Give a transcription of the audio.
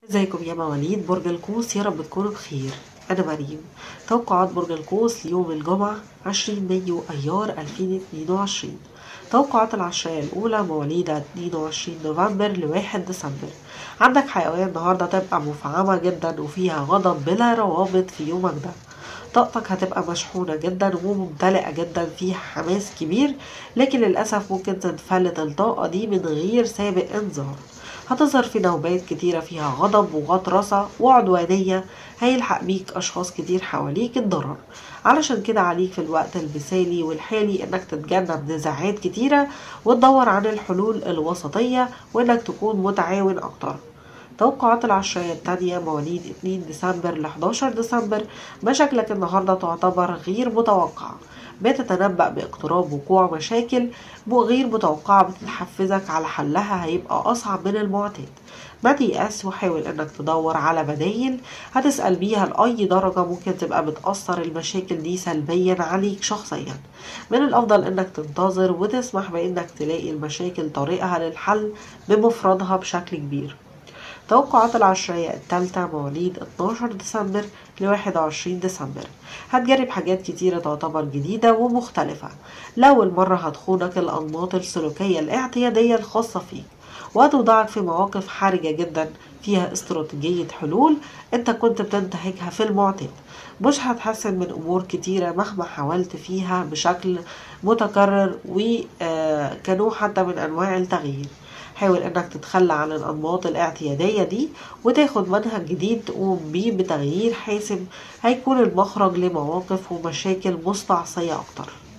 ازيكم يا مواليد برج القوس يا رب تكونوا بخير أنا مريم توقعات برج القوس ليوم الجمعة 20 مايو أيار 2022 توقعات العشرية الأولى مواليد 22 نوفمبر لواحد ديسمبر عندك حيوية النهاردة تبقى مفعمة جدا وفيها غضب بلا روابط في يومك ده طاقتك هتبقى مشحونة جدا وممتلئة جدا فيها حماس كبير لكن للأسف ممكن تنفلت الطاقة دي من غير سابق انذار هتظهر في نوبات كتيرة فيها غضب وغطرسة وعدوانية هيلحق بيك أشخاص كتير حواليك الضرر علشان كده عليك في الوقت المثالي والحالي انك تتجنب نزاعات كتيرة وتدور عن الحلول الوسطية وانك تكون متعاون اكتر توقعات العشرية التانية مواليد 2 ديسمبر ل 11 ديسمبر مشاكلك النهاردة تعتبر غير متوقعة بتتنبأ باقتراب وقوع مشاكل غير متوقعة بتحفزك على حلها هيبقى أصعب من المعتاد ما تيأس وحاول انك تدور على بدايل هتسأل بيها لأي درجة ممكن تبقى بتأثر المشاكل دي سلبيا عليك شخصيا من الأفضل انك تنتظر وتسمح بانك تلاقي المشاكل طريقها للحل بمفردها بشكل كبير توقعات العشرية التالتة مواليد 12 ديسمبر ل 21 ديسمبر هتجرب حاجات كتيرة تعتبر جديدة ومختلفة لأول مرة هتخونك الأنماط السلوكية الاعتيادية الخاصة فيك وهتوضعك في مواقف حرجة جدا فيها استراتيجية حلول انت كنت بتنتهجها في المعتاد مش هتحسن من أمور كتيرة مهما حاولت فيها بشكل متكرر وكنوع حتى من أنواع التغيير حاول انك تتخلى عن الانماط الاعتيادية دي وتاخد منهج جديد تقوم بيه بتغيير حاسم هيكون المخرج لمواقف ومشاكل مستعصية اكتر